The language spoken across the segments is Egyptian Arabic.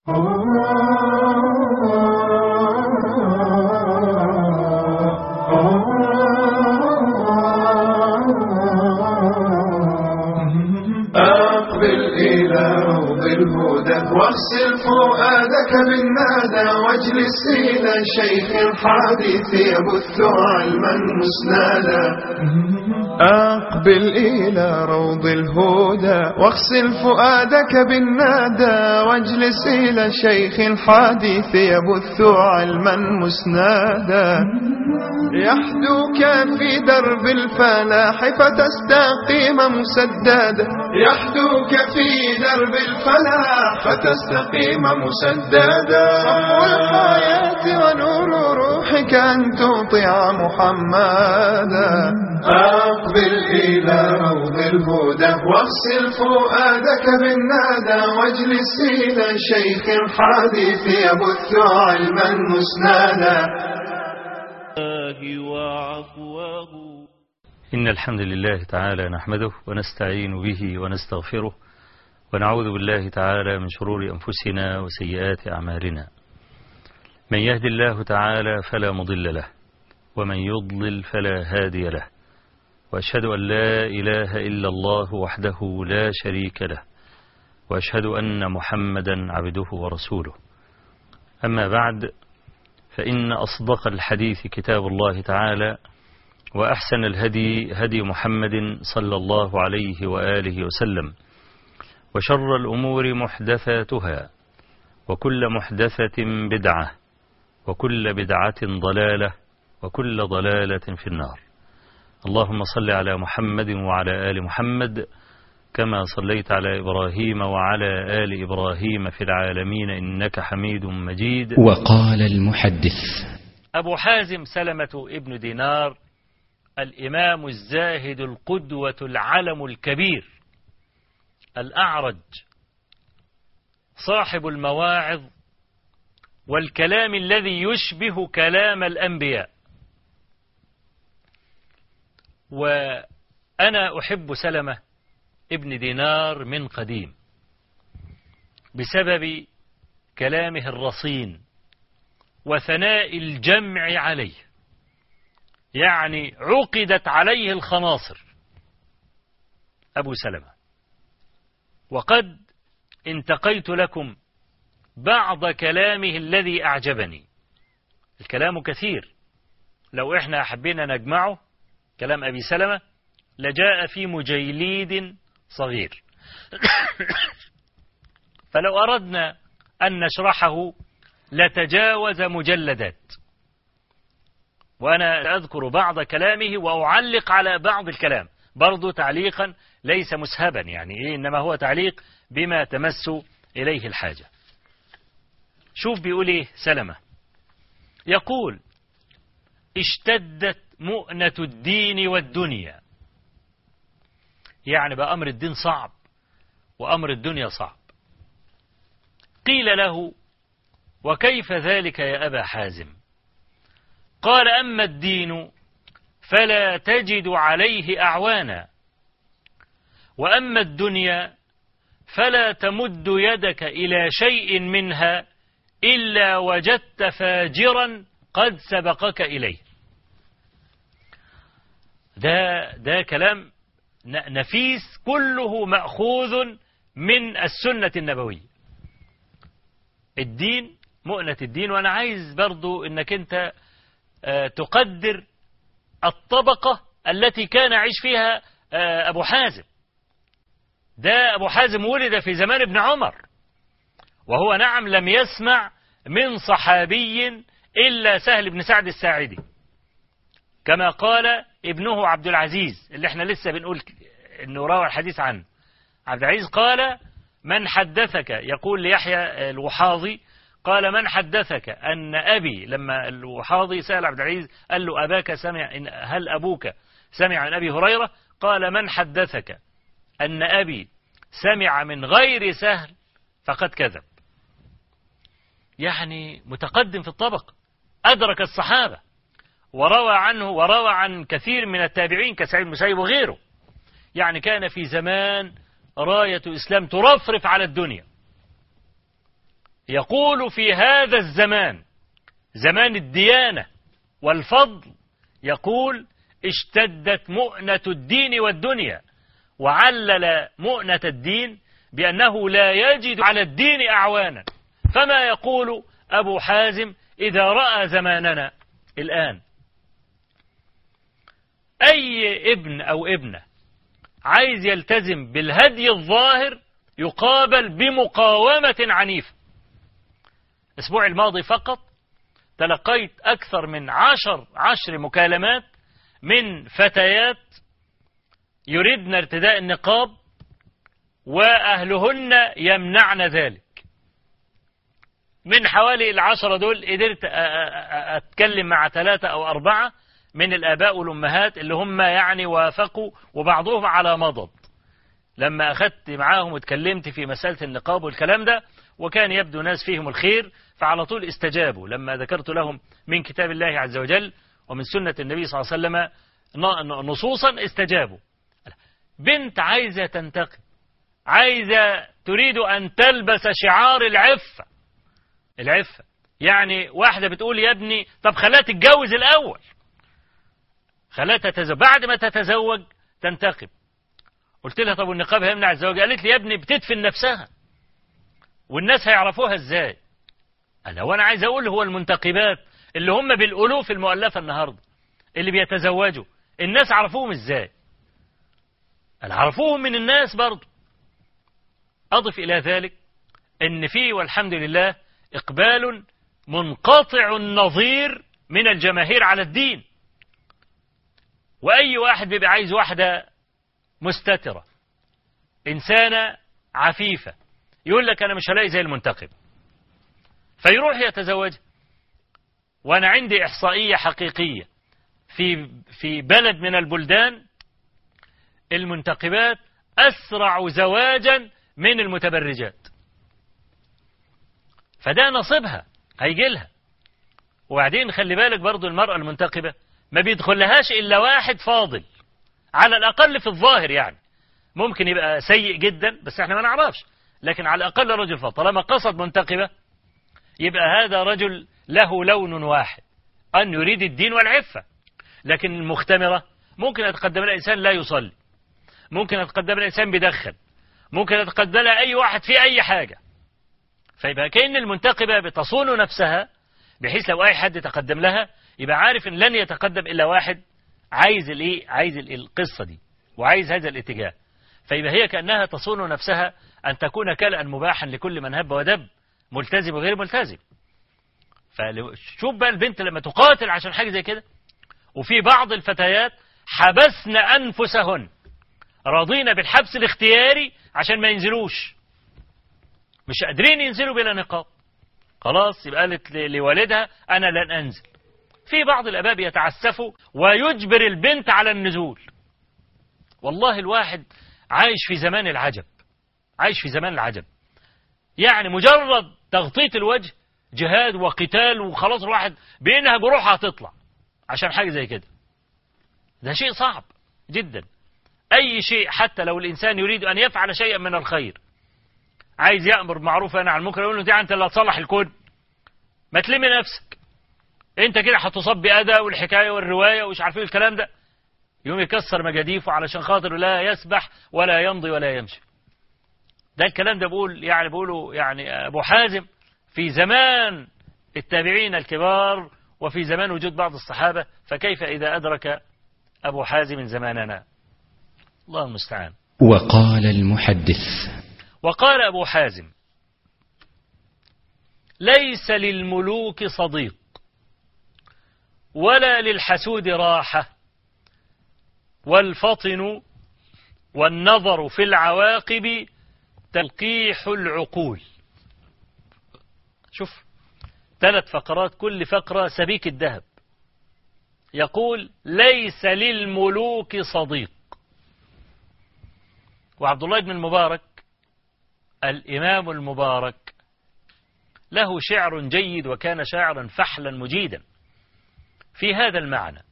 أقبل إلى روض الهدى واغسل فؤادك بالنادى واجلس إلى شيخ الحديث يبث علما مسنادا أقبل إلى روض الهدى واغسل فؤادك بالنادى واجلس إلى شيخ الحديث يبث علما مسنادا يحدوك في درب الفلاح فتستقيم مسددا يحدوك في درب الفلاح فتستقيم مسددا صفو الحياة ونور روحك أن تطيع محمدا أقبل إلى روض الهدى واغسل فؤادك بالنادى واجلس إلى شيخ الحديث يبث علما مسنادا الله وعفوه إن الحمد لله تعالى نحمده ونستعين به ونستغفره ونعوذ بالله تعالى من شرور أنفسنا وسيئات أعمالنا من يهد الله تعالى فلا مضل له ومن يضلل فلا هادي له وأشهد أن لا إله إلا الله وحده لا شريك له وأشهد أن محمدا عبده ورسوله أما بعد فإن أصدق الحديث كتاب الله تعالى وأحسن الهدي هدي محمد صلى الله عليه وآله وسلم وشر الأمور محدثاتها وكل محدثة بدعة وكل بدعة ضلالة وكل ضلالة في النار اللهم صل على محمد وعلى آل محمد كما صليت على إبراهيم وعلى آل إبراهيم في العالمين إنك حميد مجيد وقال المحدث أبو حازم سلمة ابن دينار الإمام الزاهد القدوة العلم الكبير الأعرج صاحب المواعظ والكلام الذي يشبه كلام الأنبياء وأنا أحب سلمة ابن دينار من قديم بسبب كلامه الرصين وثناء الجمع عليه يعني عقدت عليه الخناصر أبو سلمة وقد انتقيت لكم بعض كلامه الذي أعجبني الكلام كثير لو إحنا حبينا نجمعه كلام أبي سلمة لجاء في مجيليد صغير فلو أردنا أن نشرحه لتجاوز مجلدات وأنا أذكر بعض كلامه وأعلق على بعض الكلام برضو تعليقا ليس مسهبا يعني إيه إنما هو تعليق بما تمس إليه الحاجة شوف بيقول إيه سلمة يقول اشتدت مؤنة الدين والدنيا يعني بقى أمر الدين صعب وأمر الدنيا صعب قيل له وكيف ذلك يا أبا حازم قال أما الدين فلا تجد عليه أعوانا وأما الدنيا فلا تمد يدك إلى شيء منها إلا وجدت فاجرا قد سبقك إليه ده, ده كلام نفيس كله مأخوذ من السنة النبوية الدين مؤنة الدين وأنا عايز برضو أنك أنت تقدر الطبقة التي كان يعيش فيها أبو حازم ده أبو حازم ولد في زمان ابن عمر وهو نعم لم يسمع من صحابي إلا سهل بن سعد الساعدي كما قال ابنه عبد العزيز اللي احنا لسه بنقول انه روى الحديث عنه عبد العزيز قال من حدثك يقول ليحيى الوحاضي قال من حدثك أن أبي لما الوحاضي سأل عبد العزيز قال له أباك سمع إن هل أبوك سمع عن أبي هريرة قال من حدثك أن أبي سمع من غير سهل فقد كذب يعني متقدم في الطبق أدرك الصحابة وروى عنه وروى عن كثير من التابعين كسعيد المسيب وغيره يعني كان في زمان راية إسلام ترفرف على الدنيا يقول في هذا الزمان زمان الديانة والفضل يقول اشتدت مؤنة الدين والدنيا وعلل مؤنة الدين بأنه لا يجد على الدين أعوانا فما يقول أبو حازم إذا رأى زماننا الآن أي ابن أو ابنة عايز يلتزم بالهدي الظاهر يقابل بمقاومة عنيفة الأسبوع الماضي فقط تلقيت أكثر من عشر عشر مكالمات من فتيات يردن ارتداء النقاب وأهلهن يمنعن ذلك من حوالي العشرة دول قدرت أتكلم مع ثلاثة أو أربعة من الآباء والأمهات اللي هم يعني وافقوا وبعضهم على مضض لما أخذت معاهم واتكلمت في مسألة النقاب والكلام ده وكان يبدو ناس فيهم الخير فعلى طول استجابوا لما ذكرت لهم من كتاب الله عز وجل ومن سنة النبي صلى الله عليه وسلم نصوصا استجابوا بنت عايزة تنتقم عايزة تريد أن تلبس شعار العفة العفة يعني واحدة بتقول يا ابني طب خليها تتجوز الأول خليها تتزوج بعد ما تتزوج تنتقب قلت لها طب والنقاب هيمنع الزواج قالت لي يا ابني بتدفن نفسها والناس هيعرفوها ازاي انا وانا عايز اقول هو المنتقبات اللي هم بالالوف المؤلفه النهارده اللي بيتزوجوا الناس عرفوهم ازاي انا عرفوهم من الناس برضه اضف الى ذلك ان في والحمد لله اقبال منقطع النظير من الجماهير على الدين واي واحد بيبقى عايز واحده مستتره انسانه عفيفه يقول لك انا مش هلاقي زي المنتقب فيروح يتزوج وانا عندي احصائيه حقيقيه في في بلد من البلدان المنتقبات اسرع زواجا من المتبرجات فده نصيبها هيجي لها وبعدين خلي بالك برضو المرأة المنتقبة ما بيدخلهاش إلا واحد فاضل على الأقل في الظاهر يعني ممكن يبقى سيء جدا بس احنا ما نعرفش لكن على الأقل رجل فاضل طالما قصد منتقبة يبقى هذا رجل له لون واحد أن يريد الدين والعفة لكن المختمرة ممكن يتقدم لها إنسان لا يصلي ممكن يتقدم لها إنسان بيدخن ممكن يتقدم لها أي واحد في أي حاجة فيبقى كأن المنتقبة بتصون نفسها بحيث لو أي حد تقدم لها يبقى عارف إن لن يتقدم إلا واحد عايز الإيه عايز القصة دي وعايز هذا الاتجاه فيبقى هي كأنها تصون نفسها أن تكون كلأ مباحا لكل من هب ودب ملتزم وغير ملتزم فشوف بقى البنت لما تقاتل عشان حاجة زي كده وفي بعض الفتيات حبسن أنفسهن راضين بالحبس الاختياري عشان ما ينزلوش مش قادرين ينزلوا بلا نقاب خلاص يبقى قالت لوالدها أنا لن أنزل في بعض الآباء يتعسفوا ويجبر البنت على النزول والله الواحد عايش في زمان العجب عايش في زمان العجب يعني مجرد تغطية الوجه جهاد وقتال وخلاص الواحد بينها جروحها هتطلع عشان حاجة زي كده ده شيء صعب جدا أي شيء حتى لو الإنسان يريد أن يفعل شيئا من الخير عايز يأمر معروف أنا عن المنكر يقول له دي أنت اللي هتصلح الكون ما تلمي نفسك أنت كده هتصاب بأذى والحكاية والرواية ومش عارفين الكلام ده يوم يكسر مجاديفه علشان خاطر لا يسبح ولا يمضي ولا يمشي ده الكلام ده بقول يعني بقوله يعني أبو حازم في زمان التابعين الكبار وفي زمان وجود بعض الصحابة فكيف إذا أدرك أبو حازم زماننا الله المستعان وقال المحدث وقال أبو حازم ليس للملوك صديق ولا للحسود راحة والفطن والنظر في العواقب تلقيح العقول شوف ثلاث فقرات كل فقرة سبيك الذهب يقول ليس للملوك صديق وعبد الله بن المبارك الإمام المبارك له شعر جيد وكان شاعرا فحلا مجيدا في هذا المعنى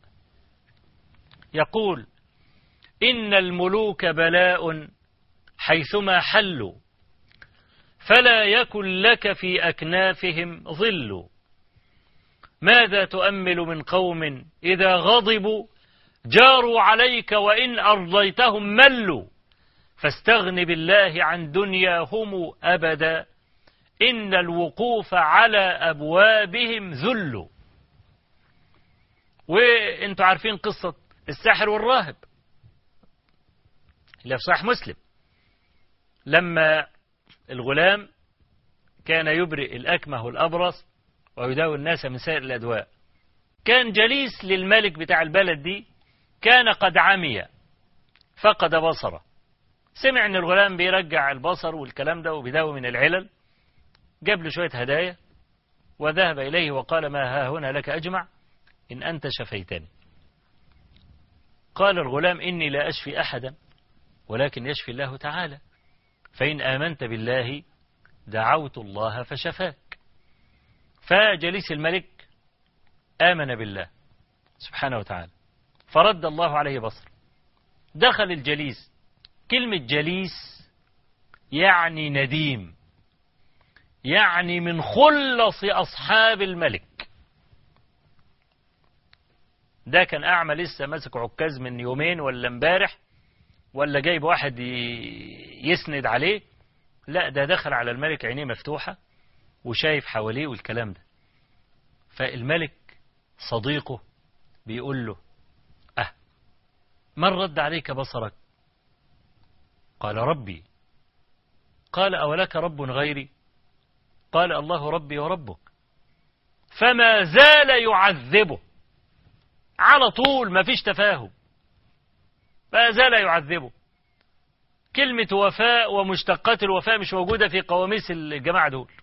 يقول إن الملوك بلاء حيثما حلوا فلا يكن لك في أكنافهم ظل ماذا تؤمل من قوم إذا غضبوا جاروا عليك وإن أرضيتهم ملوا فاستغن بالله عن دنياهم أبدا إن الوقوف على أبوابهم ذل وانتوا عارفين قصة الساحر والراهب اللي في صحيح مسلم لما الغلام كان يبرئ الأكمه والأبرص ويداوي الناس من سائر الأدواء كان جليس للملك بتاع البلد دي كان قد عمي فقد بصره سمع ان الغلام بيرجع البصر والكلام ده وبيداوي من العلل جاب له شوية هدايا وذهب إليه وقال ما ها هنا لك أجمع إن أنت شفيتني قال الغلام إني لا أشفي أحدا ولكن يشفي الله تعالى فإن آمنت بالله دعوت الله فشفاك فجليس الملك آمن بالله سبحانه وتعالى فرد الله عليه بصر دخل الجليس كلمة جليس يعني نديم يعني من خلص أصحاب الملك ده كان أعمى لسه ماسك عكاز من يومين ولا امبارح ولا جايب واحد يسند عليه لا ده دخل على الملك عينيه مفتوحة وشايف حواليه والكلام ده فالملك صديقه بيقول له أه من رد عليك بصرك قال ربي قال أولك رب غيري قال الله ربي وربك فما زال يعذبه على طول ما فيش تفاهم ما زال يعذبه كلمة وفاء ومشتقات الوفاء مش موجودة في قواميس الجماعة دول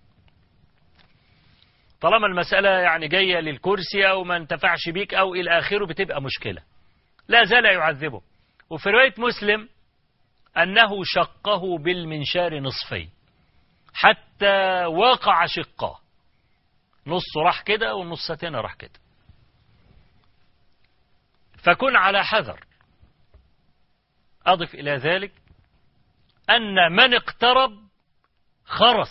طالما المسألة يعني جاية للكرسي أو ما انتفعش بيك أو إلى آخره بتبقى مشكلة لا زال يعذبه وفي رواية مسلم أنه شقه بالمنشار نصفين حتى وقع شقاه نص راح كده والنص تاني راح كده فكن على حذر أضف إلى ذلك أن من اقترب خرس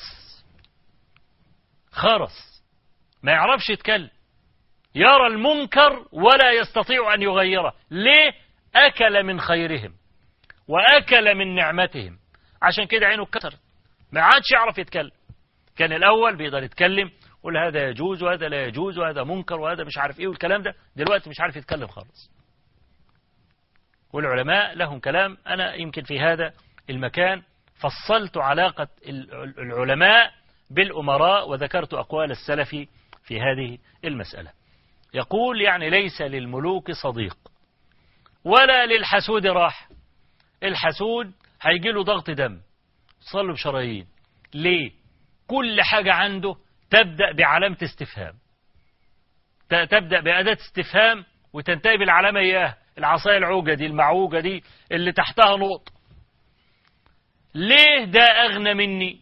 خرس ما يعرفش يتكلم يرى المنكر ولا يستطيع أن يغيره ليه أكل من خيرهم وأكل من نعمتهم عشان كده عينه اتكسرت ما عادش يعرف يتكلم كان الأول بيقدر يتكلم يقول هذا يجوز وهذا لا يجوز وهذا منكر وهذا مش عارف ايه والكلام ده دلوقتي مش عارف يتكلم خالص والعلماء لهم كلام أنا يمكن في هذا المكان فصلت علاقة العلماء بالأمراء وذكرت أقوال السلف في هذه المسألة يقول يعني ليس للملوك صديق ولا للحسود راح الحسود هيجي له ضغط دم صلوا بشرايين ليه كل حاجة عنده تبدأ بعلامة استفهام تبدأ بأداة استفهام وتنتهي بالعلامة إياه العصاية العوجة دي المعوجة دي اللي تحتها نقط ليه ده أغنى مني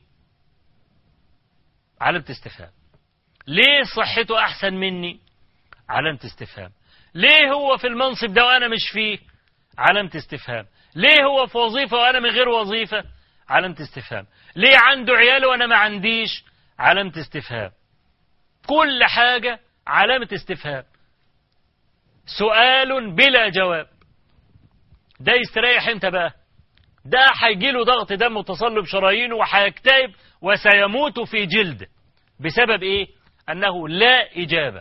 علامة استفهام ليه صحته أحسن مني علامة استفهام ليه هو في المنصب ده وأنا مش فيه علامة استفهام ليه هو في وظيفة وأنا من غير وظيفة علامة استفهام ليه عنده عيال وأنا ما عنديش علامة استفهام كل حاجة علامة استفهام سؤال بلا جواب ده يستريح امتى بقى ده هيجي له ضغط دم وتصلب شرايينه وهيكتئب وسيموت في جلده بسبب ايه انه لا اجابه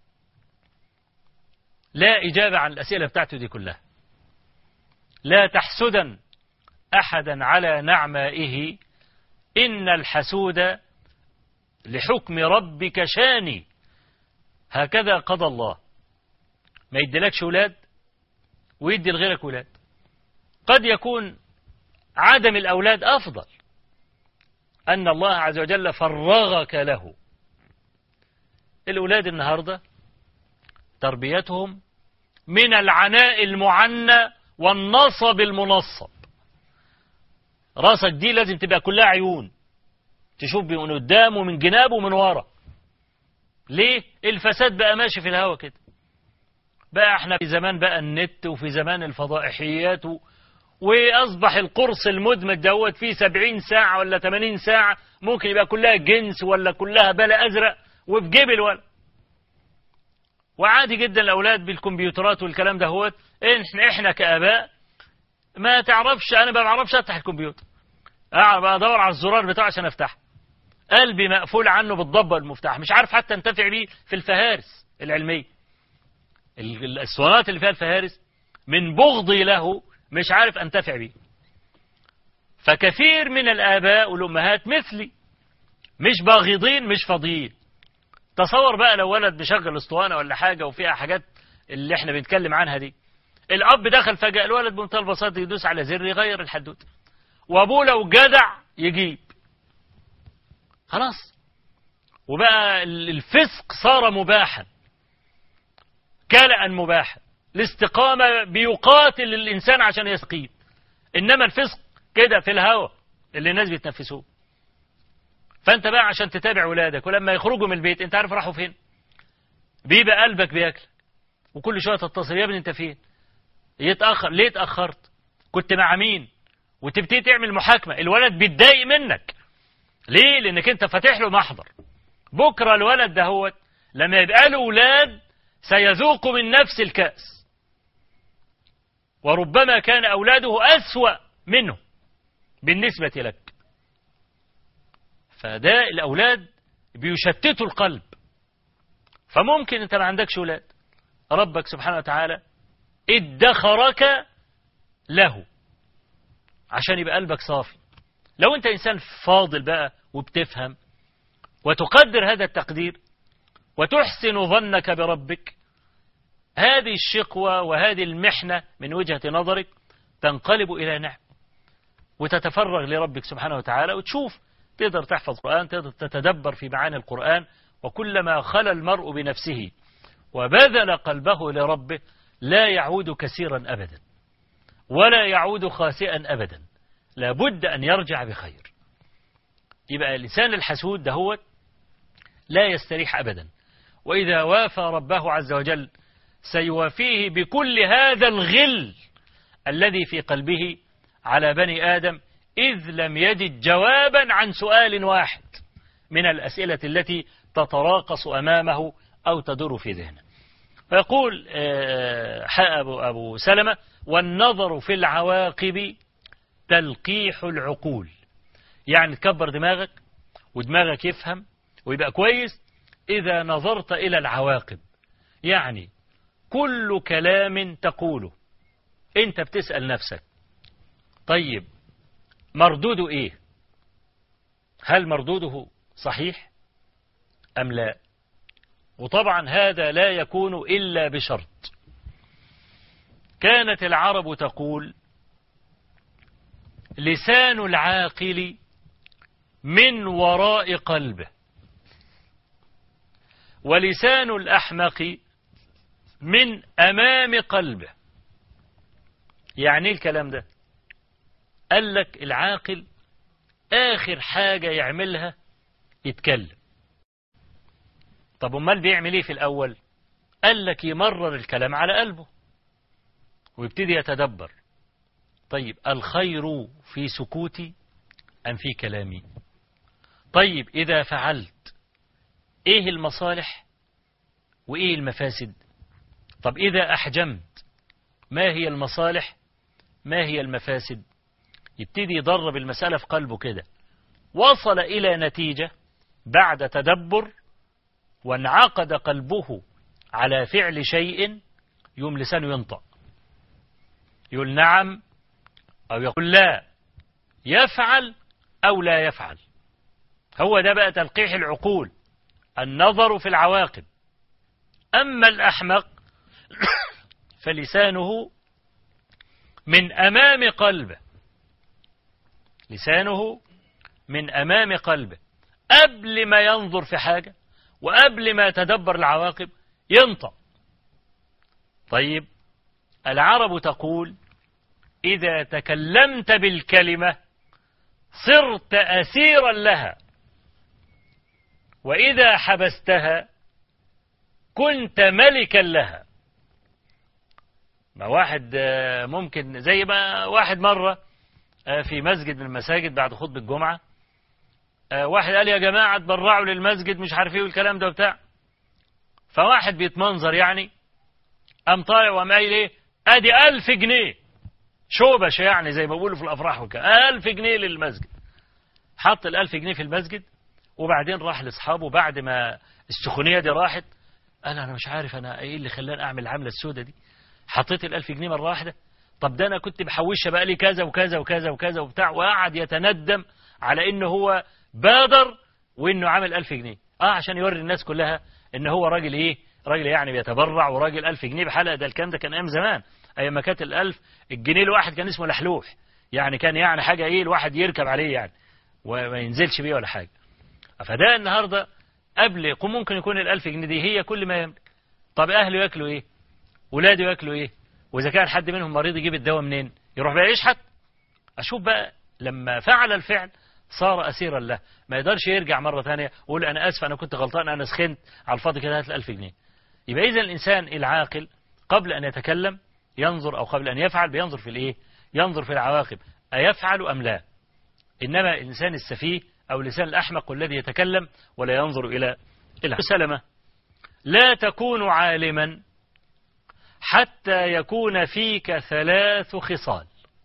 لا اجابه عن الاسئله بتاعته دي كلها لا تحسدا احدا على نعمائه ان الحسود لحكم ربك شاني هكذا قضى الله ما يديلكش ولاد ويدي لغيرك ولاد قد يكون عدم الأولاد أفضل أن الله عز وجل فرغك له الأولاد النهاردة تربيتهم من العناء المعنى والنصب المنصب راسك دي لازم تبقى كلها عيون تشوف من قدام ومن جناب ومن ورا ليه الفساد بقى ماشي في الهوا كده بقى احنا في زمان بقى النت وفي زمان الفضائحيات وأصبح القرص المدمج دوت فيه 70 ساعة ولا 80 ساعة ممكن يبقى كلها جنس ولا كلها بلا أزرق وفي جيب الولد وعادي جدا الأولاد بالكمبيوترات والكلام ده هو إحنا, إحنا كآباء ما تعرفش أنا ما بعرفش أفتح الكمبيوتر أعرف أدور على الزرار بتاعه عشان أفتحه قلبي مقفول عنه بالضبة المفتاح مش عارف حتى انتفع بيه في الفهارس العلمية الاسوانات اللي فيها الفهارس من بغضي له مش عارف انتفع بيه فكثير من الآباء والأمهات مثلي مش باغضين مش فاضيين تصور بقى لو ولد مشغل اسطوانة ولا حاجة وفيها حاجات اللي احنا بنتكلم عنها دي الأب دخل فجأة الولد بمنتهى البساطة يدوس على زر يغير الحدوتة وأبوه لو جدع يجيب خلاص وبقى الفسق صار مباحا كلأ مباحا الاستقامة بيقاتل الإنسان عشان يستقيم إنما الفسق كده في الهوى اللي الناس بيتنفسوه فأنت بقى عشان تتابع ولادك ولما يخرجوا من البيت أنت عارف راحوا فين بيبقى قلبك بياكل وكل شوية تتصل يا ابني أنت فين يتأخر ليه اتأخرت كنت مع مين وتبتدي تعمل محاكمة الولد بيتضايق منك ليه لانك انت فاتح له محضر بكرة الولد ده هو لما يبقى له اولاد سيذوق من نفس الكأس وربما كان اولاده اسوأ منه بالنسبة لك فده الاولاد بيشتتوا القلب فممكن انت ما عندكش اولاد ربك سبحانه وتعالى ادخرك له عشان يبقى قلبك صافي لو انت انسان فاضل بقى وبتفهم وتقدر هذا التقدير وتحسن ظنك بربك هذه الشقوة وهذه المحنة من وجهة نظرك تنقلب إلى نعم وتتفرغ لربك سبحانه وتعالى وتشوف تقدر تحفظ القرآن تقدر تتدبر في معاني القرآن وكلما خلى المرء بنفسه وبذل قلبه لربه لا يعود كثيرا أبدا ولا يعود خاسئا أبدا لابد أن يرجع بخير يبقى اللسان الحسود دهوت لا يستريح أبدا وإذا وافى ربه عز وجل سيوافيه بكل هذا الغل الذي في قلبه على بني آدم إذ لم يجد جوابا عن سؤال واحد من الأسئلة التي تتراقص أمامه أو تدور في ذهنه فيقول أبو, أبو سلمة والنظر في العواقب تلقيح العقول يعني تكبر دماغك ودماغك يفهم ويبقى كويس إذا نظرت إلى العواقب يعني كل كلام تقوله أنت بتسأل نفسك طيب مردوده إيه هل مردوده صحيح أم لا وطبعا هذا لا يكون إلا بشرط كانت العرب تقول لسان العاقل من وراء قلبه ولسان الأحمق من أمام قلبه يعني ايه الكلام ده قال لك العاقل آخر حاجة يعملها يتكلم طب امال بيعمل ايه في الأول قال لك يمرر الكلام على قلبه ويبتدي يتدبر طيب الخير في سكوتي أم في كلامي طيب إذا فعلت إيه المصالح وإيه المفاسد طب إذا أحجمت ما هي المصالح ما هي المفاسد يبتدي يدرب المسألة في قلبه كده وصل إلى نتيجة بعد تدبر وانعقد قلبه على فعل شيء يوم لسانه ينطق يقول نعم أو يقول لا يفعل أو لا يفعل هو ده بقى تلقيح العقول النظر في العواقب أما الأحمق فلسانه من أمام قلبه لسانه من أمام قلبه قبل ما ينظر في حاجة وقبل ما يتدبر العواقب ينطق طيب العرب تقول إذا تكلمت بالكلمة صرت أسيرا لها وإذا حبستها كنت ملكا لها ما واحد آه، ممكن زي ما واحد مرة آه، في مسجد من المساجد بعد خطبة الجمعة آه، واحد قال يا جماعة تبرعوا للمسجد مش عارف ايه والكلام ده وبتاع فواحد بيتمنظر يعني قام طالع وقام قايل ايه ادي ألف جنيه شوبش يعني زي ما بيقولوا في الافراح وكده ألف جنيه للمسجد حط الألف جنيه في المسجد وبعدين راح لاصحابه بعد ما السخونيه دي راحت قال انا مش عارف انا ايه اللي خلاني اعمل العمله السوداء دي حطيت الألف جنيه مره واحده طب ده انا كنت بحوشها بقى لي كذا وكذا وكذا وكذا وبتاع وقعد يتندم على انه هو بادر وانه عامل ألف جنيه اه عشان يوري الناس كلها ان هو راجل ايه راجل يعني بيتبرع وراجل ألف جنيه بحلقه ده الكلام ده كان ايام زمان ايام ما كانت الألف الجنيه الواحد كان اسمه لحلوح يعني كان يعني حاجه ايه الواحد يركب عليه يعني وما ينزلش بيه ولا حاجه فده النهارده قبل ممكن يكون الألف جنيه دي هي كل ما يملك طب أهله ياكلوا إيه ولاده ياكلوا إيه وإذا كان حد منهم مريض يجيب الدواء منين يروح بقى يشحت أشوف بقى لما فعل الفعل صار أسيرا له ما يقدرش يرجع مرة ثانية ويقول أنا آسف أنا كنت غلطان أنا سخنت على الفاضي كده هات الألف جنيه يبقى إذا الإنسان العاقل قبل أن يتكلم ينظر أو قبل أن يفعل بينظر في الإيه ينظر في العواقب أيفعل أم لا إنما الإنسان السفيه أو لسان الأحمق الذي يتكلم ولا ينظر إلى إلى سلمة لا تكون عالما حتى يكون فيك ثلاث خصال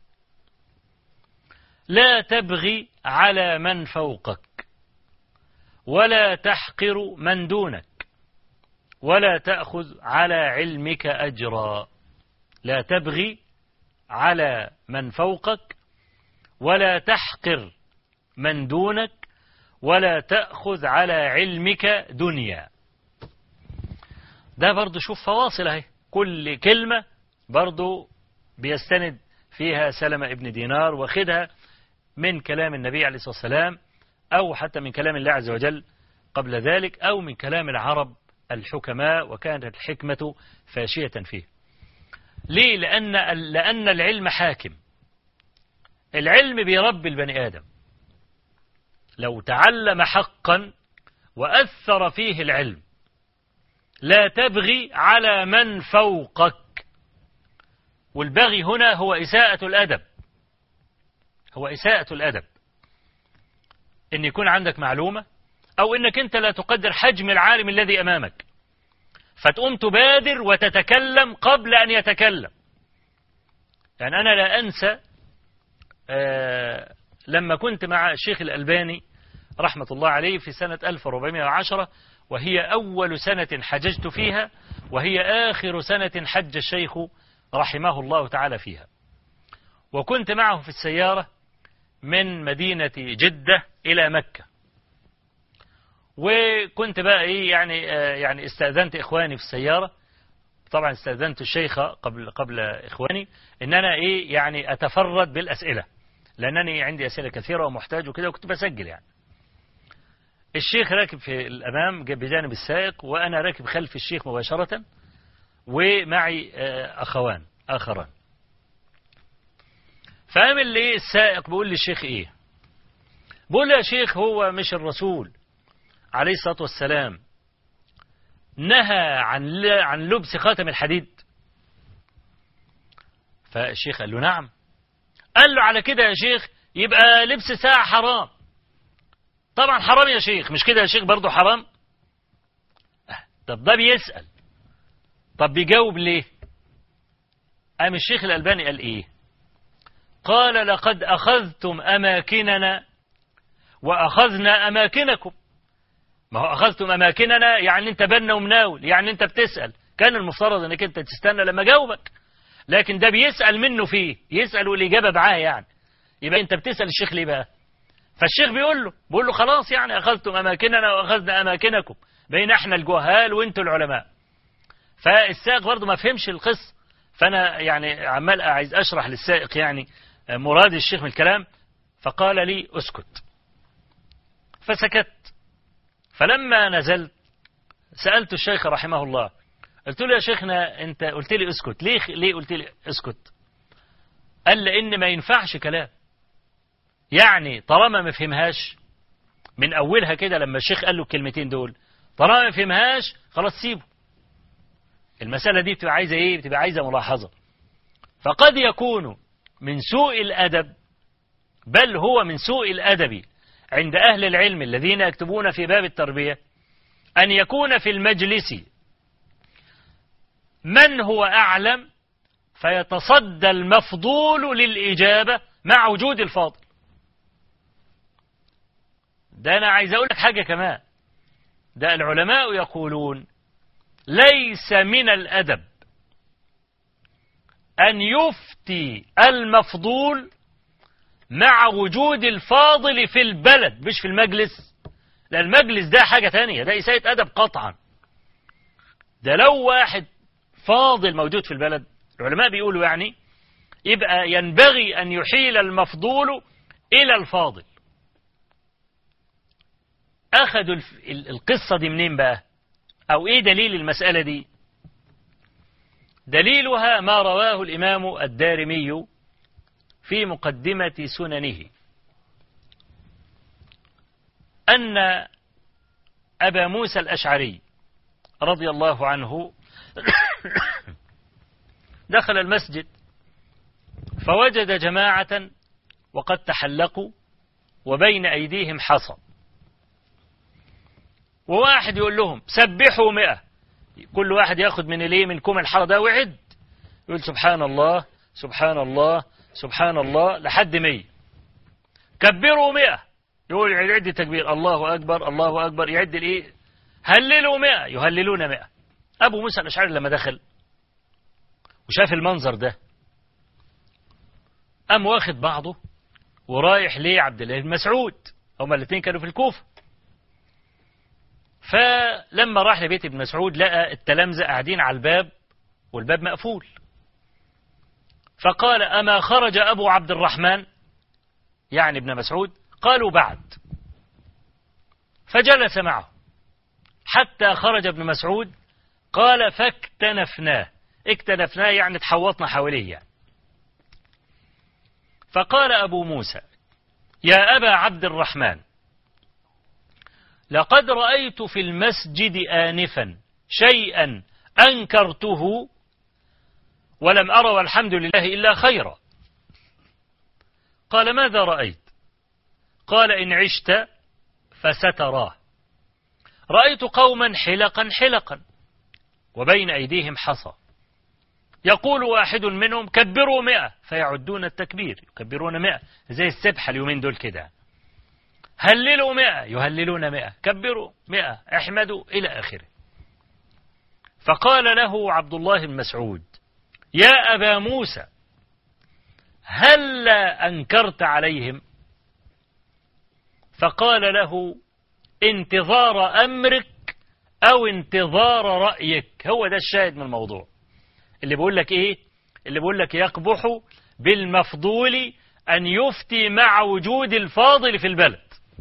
لا تبغي على من فوقك ولا تحقر من دونك ولا تأخذ على علمك أجرا لا تبغي على من فوقك ولا تحقر من دونك ولا تأخذ على علمك دنيا ده برضو شوف فواصل اهي كل كلمة برضو بيستند فيها سلمة ابن دينار واخدها من كلام النبي عليه الصلاة والسلام أو حتى من كلام الله عز وجل قبل ذلك أو من كلام العرب الحكماء وكانت الحكمة فاشية فيه ليه لأن, لأن العلم حاكم العلم بيربي البني آدم لو تعلم حقا وأثر فيه العلم لا تبغي على من فوقك والبغي هنا هو إساءة الأدب هو إساءة الأدب إن يكون عندك معلومة أو إنك أنت لا تقدر حجم العالم الذي أمامك فتقوم تبادر وتتكلم قبل أن يتكلم يعني أنا لا أنسى آه لما كنت مع الشيخ الألباني رحمة الله عليه في سنة 1410 وهي أول سنة حججت فيها وهي آخر سنة حج الشيخ رحمه الله تعالى فيها وكنت معه في السيارة من مدينة جدة إلى مكة وكنت بقى إيه يعني آه يعني استأذنت إخواني في السيارة طبعا استأذنت الشيخ قبل قبل إخواني إن أنا إيه يعني أتفرد بالأسئلة لأنني عندي أسئلة كثيرة ومحتاج وكده وكنت بسجل يعني الشيخ راكب في الأمام بجانب السائق وأنا راكب خلف الشيخ مباشرة ومعي أخوان آخران فعمل لي السائق بيقول للشيخ إيه بقول له يا شيخ هو مش الرسول عليه الصلاة والسلام نهى عن عن لبس خاتم الحديد فالشيخ قال له نعم قال له على كده يا شيخ يبقى لبس ساعة حرام طبعا حرام يا شيخ مش كده يا شيخ برضه حرام طب ده بيسأل طب بيجاوب ليه قام الشيخ الألباني قال ايه قال لقد أخذتم أماكننا وأخذنا أماكنكم ما هو أخذتم أماكننا يعني أنت بنا ومناول يعني أنت بتسأل كان المفترض أنك أنت تستنى لما جاوبك لكن ده بيسأل منه فيه يسأل والإجابة معاه يعني يبقى أنت بتسأل الشيخ ليه بقى فالشيخ بيقول له بيقول له خلاص يعني أخذتم أماكننا وأخذنا أماكنكم بين احنا الجهال وانتوا العلماء فالسائق برضه ما فهمش القصة فأنا يعني عمال عايز أشرح للسائق يعني مراد الشيخ من الكلام فقال لي اسكت فسكت فلما نزلت سألت الشيخ رحمه الله قلت له يا شيخنا انت قلت لي اسكت ليه ليه قلت لي اسكت قال لان ما ينفعش كلام يعني طالما ما فهمهاش من اولها كده لما الشيخ قال له الكلمتين دول طالما ما فهمهاش خلاص سيبه المسألة دي بتبقى عايزة ايه بتبقى عايزة ملاحظة فقد يكون من سوء الأدب بل هو من سوء الأدب عند أهل العلم الذين يكتبون في باب التربية أن يكون في المجلس من هو أعلم فيتصدى المفضول للإجابة مع وجود الفاضل ده أنا عايز أقول لك حاجة كمان ده العلماء يقولون ليس من الأدب أن يفتي المفضول مع وجود الفاضل في البلد مش في المجلس لا المجلس ده حاجة تانية ده إساءة أدب قطعا ده لو واحد فاضل موجود في البلد العلماء بيقولوا يعني يبقى ينبغي أن يحيل المفضول إلى الفاضل أخذوا القصة دي منين بقى أو إيه دليل المسألة دي دليلها ما رواه الإمام الدارمي في مقدمة سننه أن أبا موسى الأشعري رضي الله عنه دخل المسجد فوجد جماعة وقد تحلقوا وبين أيديهم حصى وواحد يقول لهم سبحوا مئة كل واحد ياخد من الايه من كوم الحرى ده ويعد يقول سبحان الله سبحان الله سبحان الله لحد مية كبروا مئة يقول يعد تكبير الله أكبر الله أكبر يعد الإيه هللوا مئة يهللون مئة أبو موسى الأشعري لما دخل وشاف المنظر ده قام واخد بعضه ورايح ليه عبد الله بن مسعود هما الاثنين كانوا في الكوفة فلما راح لبيت ابن مسعود لقى التلامذة قاعدين على الباب والباب مقفول فقال أما خرج أبو عبد الرحمن يعني ابن مسعود قالوا بعد فجلس معه حتى خرج ابن مسعود قال فاكتنفناه اكتنفناه يعني تحوطنا حواليه يعني فقال أبو موسى يا أبا عبد الرحمن لقد رأيت في المسجد آنفا شيئا أنكرته ولم أرى والحمد لله إلا خيرا قال ماذا رأيت قال إن عشت فستراه رأيت قوما حلقا حلقا وبين أيديهم حصى يقول واحد منهم كبروا مئة فيعدون التكبير يكبرون مئة زي السبحة اليومين دول كده هللوا مئة يهللون مئة كبروا مئة احمدوا إلى آخره فقال له عبد الله بن مسعود يا أبا موسى هل أنكرت عليهم فقال له انتظار أمرك أو انتظار رأيك هو ده الشاهد من الموضوع اللي بيقول لك إيه اللي بيقول لك يقبح بالمفضول أن يفتي مع وجود الفاضل في البلد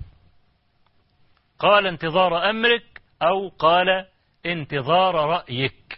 قال انتظار أمرك أو قال انتظار رأيك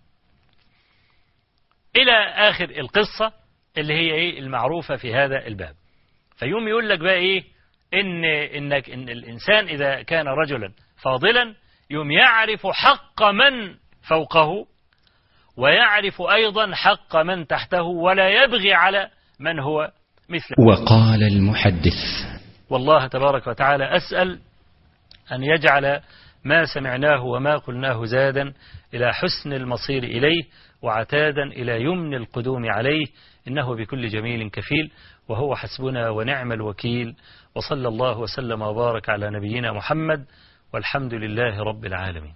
إلى آخر القصة اللي هي إيه المعروفة في هذا الباب فيوم يقول لك بقى إيه إن, إنك إن الإنسان إذا كان رجلا فاضلا يوم يعرف حق من فوقه ويعرف أيضا حق من تحته ولا يبغي على من هو مثله وقال المحدث والله تبارك وتعالى أسأل أن يجعل ما سمعناه وما قلناه زادا إلى حسن المصير إليه وعتادا إلى يمن القدوم عليه إنه بكل جميل كفيل وهو حسبنا ونعم الوكيل وصلى الله وسلم وبارك على نبينا محمد والحمد لله رب العالمين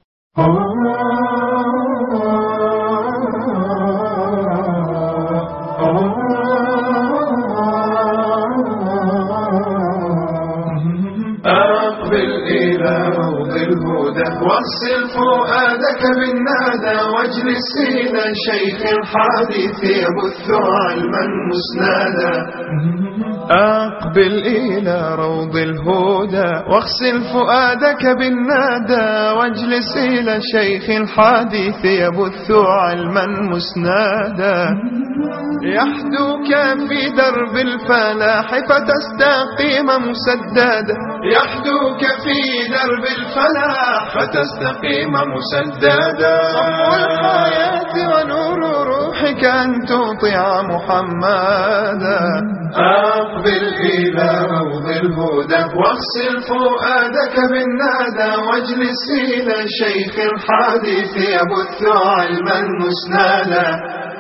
أقبل إلى روض الهدى واغسل فؤادك بالنادى واجلس إلى شيخ الحديث يبث علما مسنادا أقبل إلى روض الهدى واغسل فؤادك بالنادى واجلس إلى شيخ الحديث يبث علما مسنادا يحدوك في درب الفلاح فتستقيم مسددا يحدوك في درب الفلاح فتستقيم مسددا صفو الحياة ونور روح بفضلك أن تطيع محمدا أقبل إلى روض الهدى واغسل فؤادك بالنادى واجلس إلى شيخ الحديث يبث علما مسنادا